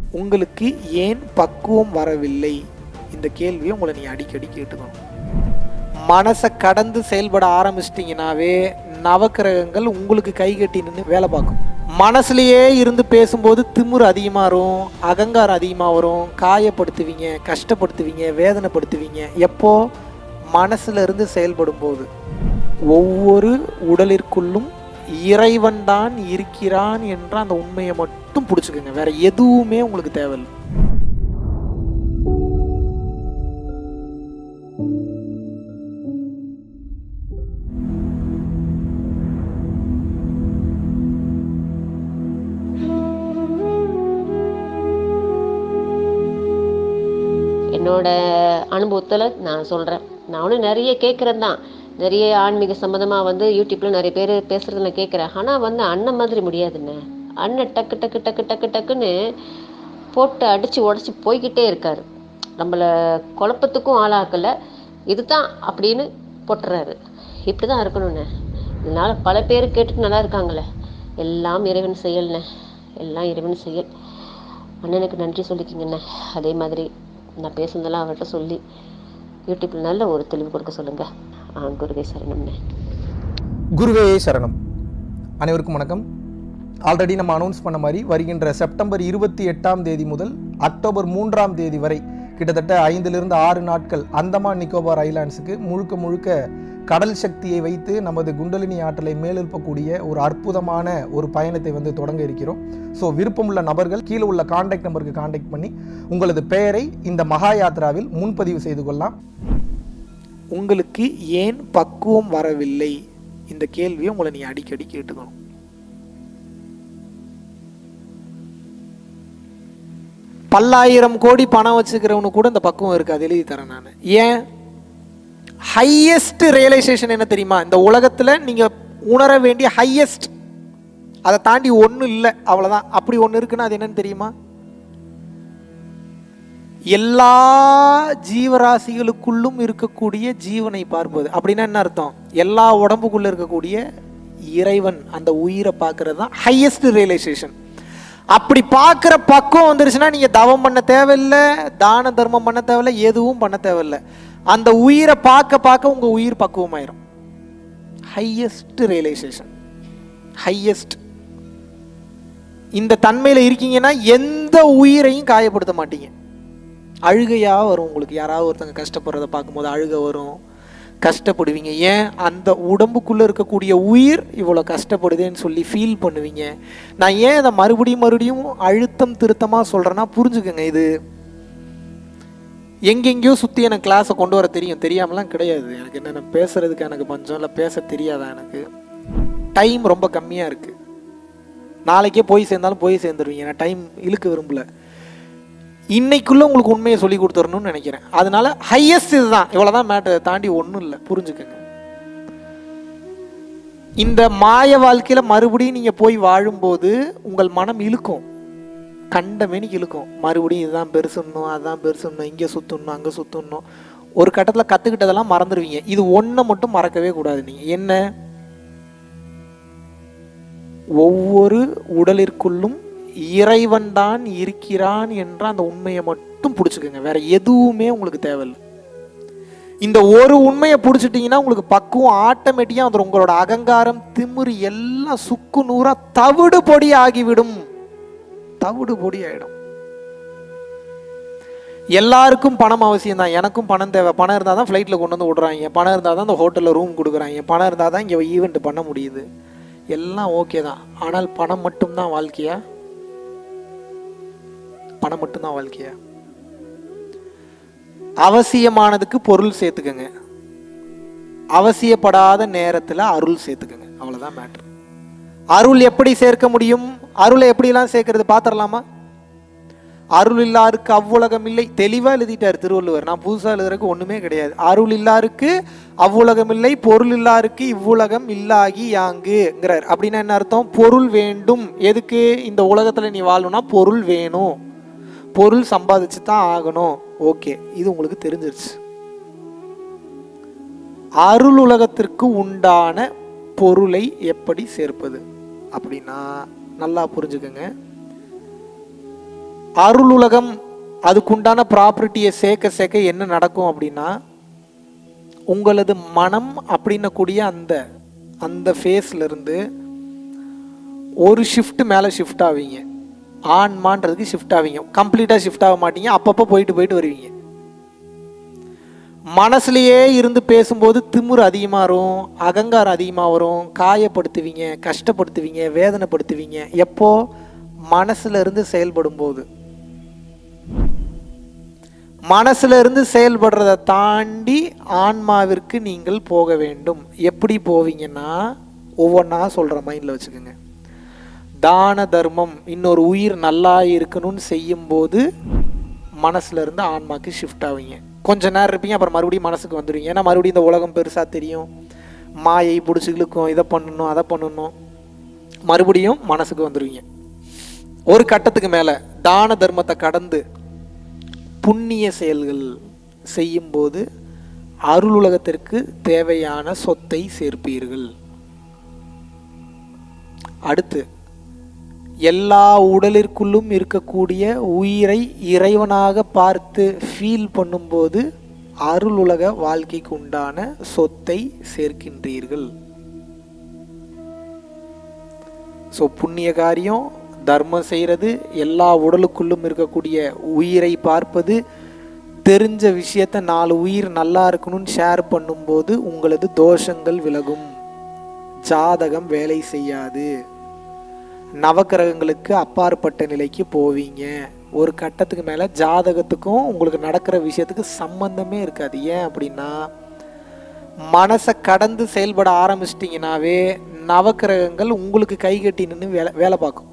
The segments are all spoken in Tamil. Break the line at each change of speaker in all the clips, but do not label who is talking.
உங்களுக்கு ஏன் பக்குவம் வரவில்லை இந்த கேள்வியை உங்களை நீ அடிக்கடி கேட்டுக்கணும் மனசை கடந்து செயல்பட ஆரம்பிச்சிட்டிங்கனாவே நவக்கிரகங்கள் உங்களுக்கு கை கட்டி நின்று வேலை பார்க்கும் மனசுலயே இருந்து பேசும்போது திமிரு அதிகமாக வரும் அகங்காரம் அதிகமாக வரும் காயப்படுத்துவீங்க கஷ்டப்படுத்துவீங்க வேதனைப்படுத்துவீங்க எப்போ மனசுல இருந்து செயல்படும் போது ஒவ்வொரு உடலிற்குள்ளும் இறைவன்தான் இருக்கிறான் என்ற அந்த உண்மையை மட்டும் பிடிச்சிக்கோங்க வேற எதுவுமே உங்களுக்கு தேவையில்லை
என்னோட அனுபவத்தில் நான் சொல்கிறேன் நானும் நிறைய கேட்குறேன் தான் நிறைய ஆன்மீக சம்மந்தமாக வந்து யூடியூப்பில் நிறைய பேர் பேசுகிறத நான் கேட்குறேன் ஆனால் வந்து அண்ணன் மாதிரி முடியாதுண்ணே அண்ணன் டக்கு டக்கு டக்கு டக்கு டக்குன்னு போட்டு அடித்து உடச்சி போய்கிட்டே இருக்கார் நம்மளை குழப்பத்துக்கும் ஆளாக்கலை இதுதான் அப்படின்னு போட்டுறாரு இப்படி தான் இருக்கணுண்ணே இதனால் பல பேர் கேட்டுட்டு நல்லா இருக்காங்களே எல்லாம் இறைவன் செயல்ண்ணே எல்லாம் இறைவன் செயல் அண்ணனுக்கு நன்றி சொல்லிக்கிங்கண்ணே அதே மாதிரி நான் பேசுனதெல்லாம் அவர்கிட்ட சொல்லி யூடியூப்பில் நல்ல ஒரு தெளிவு கொடுக்க சொல்லுங்கள் ஆ குருவே சரணம்ண்ணே
குருவே சரணம் அனைவருக்கும் வணக்கம் ஆல்ரெடி நம்ம அனௌன்ஸ் பண்ண மாதிரி வருகின்ற செப்டம்பர் இருபத்தி எட்டாம் தேதி முதல் அக்டோபர் மூன்றாம் தேதி வரை கிட்டத்தட்ட ஐந்திலிருந்து ஆறு நாட்கள் அந்தமான் நிக்கோபார் ஐலாண்ட்ஸுக்கு முழுக்க முழுக்க கடல் சக்தியை வைத்து நமது குண்டலினி ஆற்றலை மேலெழுப்பக்கூடிய ஒரு அற்புதமான ஒரு பயணத்தை வந்து தொடங்க இருக்கிறோம் ஸோ விருப்பமுள்ள நபர்கள் கீழே உள்ள காண்டாக்ட் நம்பருக்கு காண்டாக்ட் பண்ணி உங்களது பெயரை இந்த மகா யாத்ராவில் முன்பதிவு செய்து கொள்ளலாம்
உங்களுக்கு ஏன் பக்குவம் வரவில்லை இந்த கேள்வியை உங்களை நீ அடிக்கடி கேட்டுக்கணும் பல்லாயிரம் கோடி பணம் வச்சுக்கிறவனு கூட இந்த பக்குவம் இருக்காது எழுதி தரேன் நான் ஏன் ஹையஸ்ட் ரியலைசேஷன் என்ன தெரியுமா இந்த உலகத்தில் நீங்கள் உணர வேண்டிய ஹையஸ்ட் அதை தாண்டி ஒன்றும் இல்லை அவ்வளோதான் அப்படி ஒன்று இருக்குன்னா அது என்னன்னு தெரியுமா எல்லா ஜீவராசிகளுக்குள்ளும் இருக்கக்கூடிய ஜீவனை பார்ப்பது அப்படின்னா என்ன அர்த்தம் எல்லா உடம்புக்குள்ள இருக்கக்கூடிய இறைவன் அந்த உயிரை பார்க்கறது தான் ஹையஸ்ட் ரியலைசேஷன் அப்படி பார்க்குற பக்குவம் வந்துருச்சுன்னா நீங்கள் தவம் பண்ண தேவையில்லை தான தர்மம் பண்ண தேவையில்லை எதுவும் பண்ண தேவையில்லை அந்த உயிரை பார்க்க பார்க்க உங்கள் உயிர் பக்குவமாயிரும் ஹையஸ்ட் ரியலைசேஷன் ஹையஸ்ட் இந்த தன்மையில் இருக்கீங்கன்னா எந்த உயிரையும் காயப்படுத்த மாட்டீங்க அழுகையாக வரும் உங்களுக்கு யாராவது ஒருத்தங்க கஷ்டப்படுறத பார்க்கும்போது அழுக வரும் கஷ்டப்படுவீங்க ஏன் அந்த உடம்புக்குள்ளே இருக்கக்கூடிய உயிர் இவ்வளோ கஷ்டப்படுதேன்னு சொல்லி ஃபீல் பண்ணுவீங்க நான் ஏன் இதை மறுபடியும் மறுபடியும் அழுத்தம் திருத்தமாக சொல்கிறேன்னா புரிஞ்சுக்கோங்க இது எங்கெங்கேயோ சுற்றி எனக்கு கிளாஸை கொண்டு வர தெரியும் தெரியாமலாம் கிடையாது எனக்கு என்னென்ன பேசுறதுக்கு எனக்கு பஞ்சம் இல்லை பேச தெரியாதா எனக்கு டைம் ரொம்ப கம்மியாக இருக்குது நாளைக்கே போய் சேர்ந்தாலும் போய் சேர்ந்துருவீங்க நான் டைம் இழுக்க விரும்பல இன்னைக்குள்ள உங்களுக்கு உண்மையை சொல்லி கொடுத்துடணும்னு நினைக்கிறேன் அதனால ஹையஸ்ட் இதுதான் இவ்வளோதான் மேட்டை தாண்டி ஒன்றும் இல்லை புரிஞ்சுக்கங்க இந்த மாய வாழ்க்கையில் மறுபடியும் நீங்கள் போய் வாழும்போது உங்கள் மனம் இழுக்கும் கண்ட மேனிக்கு இழுக்கும் மறுபடியும் இதுதான் பெருசுன்னும் அதுதான் பெருசுன்னும் இங்கே சுற்றணும் அங்கே சுற்றணும் ஒரு கட்டத்தில் கற்றுக்கிட்டதெல்லாம் மறந்துடுவீங்க இது ஒன்றை மட்டும் மறக்கவே கூடாது நீங்கள் என்ன ஒவ்வொரு உடலிற்குள்ளும் இறைவன்தான் இருக்கிறான் என்ற அந்த உண்மையை மட்டும் பிடிச்சிக்கோங்க வேற எதுவுமே உங்களுக்கு தேவையில்லை இந்த ஒரு உண்மையை பிடிச்சிட்டிங்கன்னா உங்களுக்கு பக்குவம் ஆட்டோமேட்டிக்காக வந்துடும் உங்களோட அகங்காரம் திமிரு எல்லாம் சுக்கு நூறா தவிடு பொடி ஆகிவிடும் தவிடு பொடி ஆயிடும் எல்லாருக்கும் பணம் அவசியம் தான் எனக்கும் பணம் தேவை பணம் இருந்தால் தான் ஃப்ளைட்டில் கொண்டு வந்து விடுறாங்க பணம் இருந்தால் தான் இந்த ஹோட்டலில் ரூம் கொடுக்குறாங்க பணம் இருந்தால் தான் இங்கே ஈவெண்ட் பண்ண முடியுது எல்லாம் ஓகே தான் ஆனால் பணம் மட்டும்தான் வாழ்க்கையா பணம் மட்டும்தான் வாழ்க்கையா அவசியமானதுக்கு பொருள் சேர்த்துக்கங்க அவசியப்படாத நேரத்தில் அருள் சேர்த்துக்கங்க அவ்வளோதான் மேட்ரு அருள் எப்படி சேர்க்க முடியும் அருளை எப்படிலாம் சேர்க்கறது பார்த்துடலாமா அருள் இல்லாருக்கு அவ்வுலகம் இல்லை தெளிவாக எழுதிட்டார் திருவள்ளுவர் நான் புதுசாக எழுதுறதுக்கு ஒன்றுமே கிடையாது அருள் இல்லாருக்கு அவ்வுலகம் இல்லை பொருள் இல்லாருக்கு இவ்வுலகம் இல்லாகி யாங்குங்கிறார் அப்படின்னா என்ன அர்த்தம் பொருள் வேண்டும் எதுக்கு இந்த உலகத்தில் நீ வாழணும்னா பொருள் வேணும் பொருள் சம்பாதிச்சு தான் ஆகணும் ஓகே இது உங்களுக்கு தெரிஞ்சிருச்சு அருள் உலகத்திற்கு உண்டான பொருளை எப்படி சேர்ப்பது அப்படின்னா நல்லா புரிஞ்சுக்கங்க அருள் உலகம் அதுக்குண்டான ப்ராப்பர்ட்டியை சேர்க்க சேர்க்க என்ன நடக்கும் அப்படின்னா உங்களது மனம் அப்படின்னக்கூடிய அந்த அந்த ஃபேஸ்ல இருந்து ஒரு ஷிஃப்ட் மேலே ஷிஃப்ட் ஆவீங்க ஆன்மான்றதுக்கு ஷிஃப்ட் ஆவீங்க கம்ப்ளீட்டாக ஷிஃப்ட் ஆக மாட்டீங்க அப்பப்போ போயிட்டு போயிட்டு வருவீங்க மனசுலயே இருந்து பேசும்போது திமிரு அதிகமாக வரும் அகங்காரம் அதிகமாக வரும் காயப்படுத்துவீங்க கஷ்டப்படுத்துவீங்க வேதனைப்படுத்துவீங்க எப்போ மனசுல இருந்து செயல்படும் போது மனசுல இருந்து செயல்படுறதை தாண்டி ஆன்மாவிற்கு நீங்கள் போக வேண்டும் எப்படி போவீங்கன்னா ஒவ்வொன்றா சொல்ற மைண்டில் வச்சுக்கோங்க தான தர்மம் இன்னொரு உயிர் நல்லா இருக்கணும்னு செய்யும்போது மனசுல இருந்து ஆன்மாக்கு ஷிஃப்ட் ஆவீங்க கொஞ்ச நேரம் இருப்பீங்க அப்புறம் மறுபடியும் மனசுக்கு வந்துடுவீங்க ஏன்னா மறுபடியும் இந்த உலகம் பெருசாக தெரியும் மாயை பிடிச்சி இழுக்கும் இதை பண்ணணும் அதை பண்ணணும் மறுபடியும் மனசுக்கு வந்துடுவீங்க ஒரு கட்டத்துக்கு மேலே தான தர்மத்தை கடந்து புண்ணிய செயல்கள் செய்யும்போது அருள் உலகத்திற்கு தேவையான சொத்தை சேர்ப்பீர்கள் அடுத்து எல்லா உடலிற்குள்ளும் இருக்கக்கூடிய உயிரை இறைவனாக பார்த்து ஃபீல் பண்ணும்போது அருள் உலக வாழ்க்கைக்கு உண்டான சொத்தை சேர்க்கின்றீர்கள் ஸோ புண்ணிய காரியம் தர்மம் செய்கிறது எல்லா உடலுக்குள்ளும் இருக்கக்கூடிய உயிரை பார்ப்பது தெரிஞ்ச விஷயத்த நாலு உயிர் நல்லா இருக்கணும்னு ஷேர் பண்ணும்போது உங்களது தோஷங்கள் விலகும் ஜாதகம் வேலை செய்யாது நவக்கிரகங்களுக்கு அப்பாற்பட்ட நிலைக்கு போவீங்க ஒரு கட்டத்துக்கு மேலே ஜாதகத்துக்கும் உங்களுக்கு நடக்கிற விஷயத்துக்கு சம்பந்தமே இருக்காது ஏன் அப்படின்னா மனசை கடந்து செயல்பட ஆரம்பிச்சிட்டிங்கனாவே நவக்கிரகங்கள் உங்களுக்கு கை கட்டி நின்று வேலை வேலை பார்க்கும்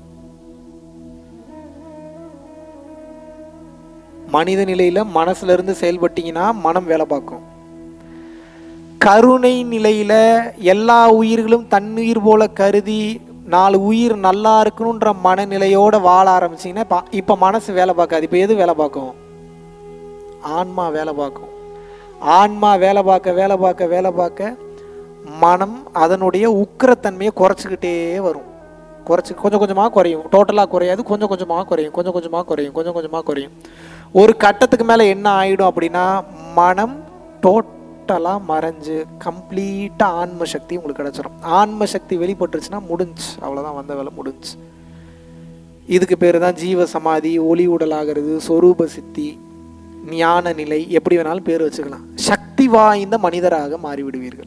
மனித நிலையில மனசுல இருந்து செயல்பட்டீங்கன்னா மனம் வேலை பார்க்கும் கருணை நிலையில எல்லா உயிர்களும் தன்னுயிர் போல கருதி நாலு உயிர் நல்லா இருக்கணுன்ற மனநிலையோட வாழ ஆரம்பிச்சீங்கன்னா இப்ப- இப்ப மனசு வேலை பார்க்காது இப்ப எது வேலை பார்க்கும் ஆன்மா வேலை பார்க்கும் ஆன்மா வேலை பார்க்க வேலை பார்க்க வேலை பார்க்க மனம் அதனுடைய உக்கிரத்தன்மையை குறைச்சிக்கிட்டே வரும் குறைச்சி கொஞ்சம் கொஞ்சமாக குறையும் டோட்டலாக குறையாது கொஞ்சம் கொஞ்சமாக குறையும் கொஞ்சம் கொஞ்சமாக குறையும் கொஞ்சம் கொஞ்சமாக குறையும் ஒரு கட்டத்துக்கு மேலே என்ன ஆயிடும் அப்படின்னா மனம் டோட்டலாக மறைஞ்சு கம்ப்ளீட்டாக ஆன்ம சக்தி உங்களுக்கு கிடச்சிரும் ஆன்ம சக்தி வெளிப்பட்டுருச்சுன்னா முடிஞ்சு அவ்வளோதான் வந்த வேலை முடிஞ்சு இதுக்கு பேர் தான் ஜீவ சமாதி ஒளி உடலாகிறது சொரூப சித்தி ஞான நிலை எப்படி வேணாலும் பேர் வச்சுக்கலாம் சக்தி வாய்ந்த மனிதராக மாறிவிடுவீர்கள்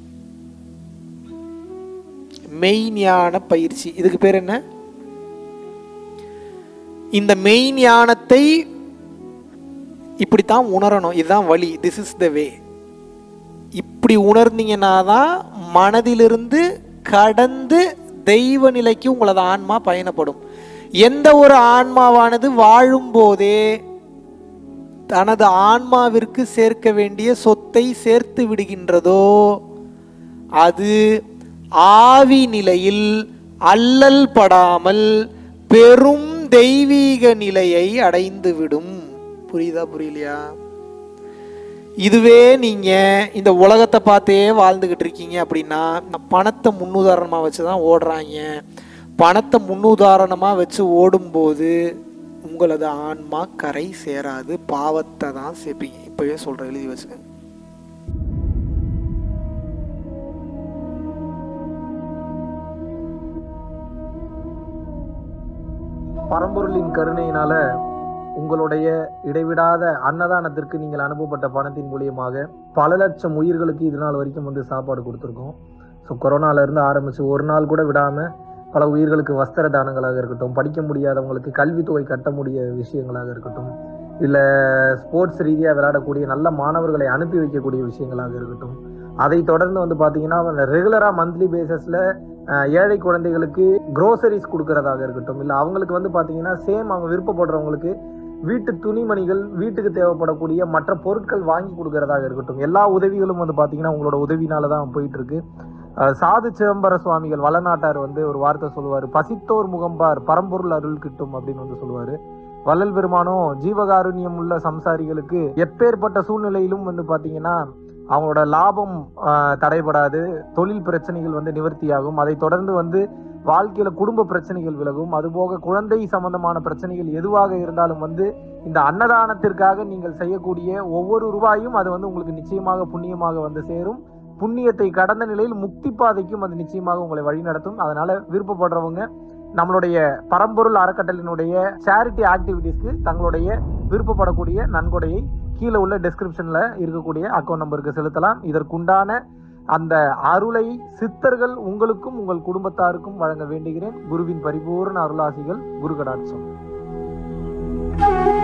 மெய்ஞான பயிற்சி இதுக்கு பேர் என்ன இந்த மெய்ஞானத்தை இப்படித்தான் உணரணும் இதுதான் வழி திஸ் இஸ் த வே இப்படி உணர்ந்தீங்கன்னா தான் மனதிலிருந்து கடந்து தெய்வ நிலைக்கு உங்களது ஆன்மா பயணப்படும் எந்த ஒரு ஆன்மாவானது வாழும்போதே தனது ஆன்மாவிற்கு சேர்க்க வேண்டிய சொத்தை சேர்த்து விடுகின்றதோ அது ஆவி நிலையில் அல்லல் படாமல் பெரும் தெய்வீக நிலையை அடைந்துவிடும் புரியுதா புரியலையா இதுவே நீங்க இந்த உலகத்தை பார்த்தே வாழ்ந்துகிட்டு இருக்கீங்க அப்படின்னா பணத்தை முன்னுதாரணமா வச்சு தான் ஓடுறாங்க பணத்தை முன்னுதாரணமா வச்சு ஓடும்போது உங்களது ஆன்மா கரை சேராது பாவத்தை தான் சேர்ப்பீங்க இப்பவே சொல்றேன் எழுதி வச்சுக்கோங்க
பரம்பொருளின் கருணையினால உங்களுடைய இடைவிடாத அன்னதானத்திற்கு நீங்கள் அனுப்பப்பட்ட பணத்தின் மூலியமாக பல லட்சம் உயிர்களுக்கு இது நாள் வரைக்கும் வந்து சாப்பாடு கொடுத்துருக்கோம் ஸோ கொரோனால இருந்து ஆரம்பிச்சு ஒரு நாள் கூட விடாம பல உயிர்களுக்கு வஸ்திர தானங்களாக இருக்கட்டும் படிக்க முடியாதவங்களுக்கு கல்வித்தொகை கட்ட முடிய விஷயங்களாக இருக்கட்டும் இல்லை ஸ்போர்ட்ஸ் ரீதியாக விளையாடக்கூடிய நல்ல மாணவர்களை அனுப்பி வைக்கக்கூடிய விஷயங்களாக இருக்கட்டும் அதை தொடர்ந்து வந்து பார்த்தீங்கன்னா ரெகுலராக மந்த்லி பேசிஸில் ஏழை குழந்தைகளுக்கு க்ரோசரிஸ் கொடுக்கறதாக இருக்கட்டும் இல்லை அவங்களுக்கு வந்து பார்த்தீங்கன்னா சேம் அவங்க விருப்பப்படுறவங்களுக்கு வீட்டு துணிமணிகள் வீட்டுக்கு தேவைப்படக்கூடிய மற்ற பொருட்கள் வாங்கி கொடுக்கறதாக இருக்கட்டும் எல்லா உதவிகளும் வந்து பார்த்தீங்கன்னா உங்களோட உதவினால தான் போயிட்டு இருக்கு அஹ் சாது சிதம்பர சுவாமிகள் வளநாட்டார் வந்து ஒரு வார்த்தை சொல்லுவார் பசித்தோர் முகம்பார் பரம்பொருள் அருள் கிட்டும் அப்படின்னு வந்து சொல்லுவாரு வள்ளல் பெருமானும் ஜீவகாருண்யம் உள்ள சம்சாரிகளுக்கு எப்பேற்பட்ட சூழ்நிலையிலும் வந்து பாத்தீங்கன்னா அவங்களோட லாபம் ஆஹ், தடைபடாது தொழில் பிரச்சனைகள் வந்து நிவர்த்தியாகும் அதை தொடர்ந்து வந்து வாழ்க்கையில குடும்ப பிரச்சனைகள் விலகும் அதுபோக குழந்தை சம்பந்தமான பிரச்சனைகள் எதுவாக இருந்தாலும் வந்து இந்த அன்னதானத்திற்காக நீங்கள் செய்யக்கூடிய ஒவ்வொரு ரூபாயும் அது வந்து உங்களுக்கு நிச்சயமாக புண்ணியமாக வந்து சேரும் புண்ணியத்தை கடந்த நிலையில் முக்தி பாதைக்கும் அது நிச்சயமாக உங்களை வழிநடத்தும் அதனால விருப்பப்படுறவங்க நம்மளுடைய பரம்பொருள் அறக்கட்டளினுடைய சேரிட்டி ஆக்டிவிட்டீஸ்க்கு தங்களுடைய விருப்பப்படக்கூடிய நன்கொடையை கீழே உள்ள டெஸ்கிரிப்ஷன்ல இருக்கக்கூடிய அக்கௌண்ட் நம்பருக்கு செலுத்தலாம் இதற்குண்டான அந்த அருளை சித்தர்கள் உங்களுக்கும் உங்கள் குடும்பத்தாருக்கும் வழங்க வேண்டுகிறேன் குருவின் பரிபூர்ண அருளாசிகள் குரு கடாட்சம்